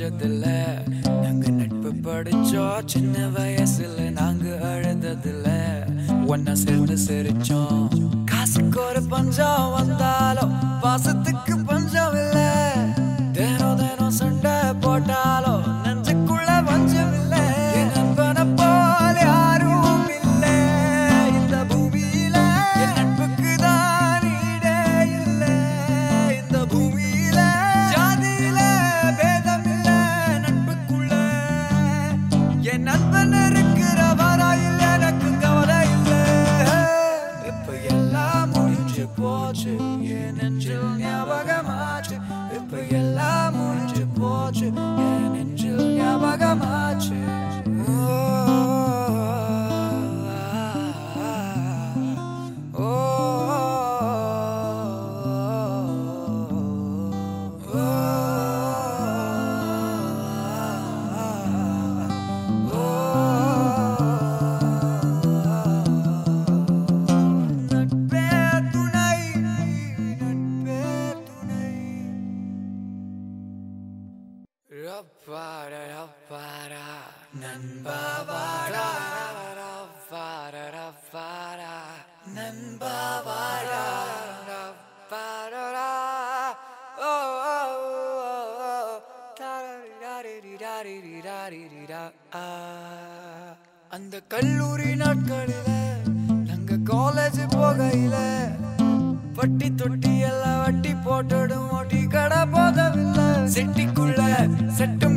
படிச்சதில்ல நாங்க நட்பு படிச்சோம் சின்ன வயசுல நாங்க அழுததில்ல ஒன்னா சேர்ந்து சிரிச்சோம் காசுக்கு ஒரு பஞ்சம் வந்தாலும் பாசத்துக்கு பஞ்சம் இல்ல தினம் தினம் சண்டை போட்டாலும் நெஞ்சுக்குள்ள பஞ்சம் இல்ல என் நண்பனை போல யாரும் இல்ல இந்த பூமியில என் நட்புக்கு தான் ஈடே இல்ல இந்த பூமியில ஜாதியில பேதம் இல்ல நட்புக்குள்ள என் நண்பன் இருக்கிற வரையில் எனக்கு கவலை இல்ல இப்ப எல்லாம் முடிஞ்சு போச்சு என் நெஞ்சில் ஞாபகமாச்சு இப்ப எல்லாம் முடிஞ்சு போச்சு என் நெஞ்சில் ஞாபகமாச்சு ஓ நட்பே துணை நட்பே துணை ரப்பார ரப்பாரா நண்பா வாடா ரப்பார ரப்பாரா நண்பா வாடா ரப்பாரா ஓ ஓ ஓ தாரிரிரிரிரிரிரிரிரிரா. ஆ. அந்த கல்லூரி நாட்களில நாங்க காலேஜ் போகையில வட்டி தொட்டி எல்லாம் வட்டி போட்டுடும் ஓட்டி கடை போதவில்லை செட்டிக்குள்ள செட்டு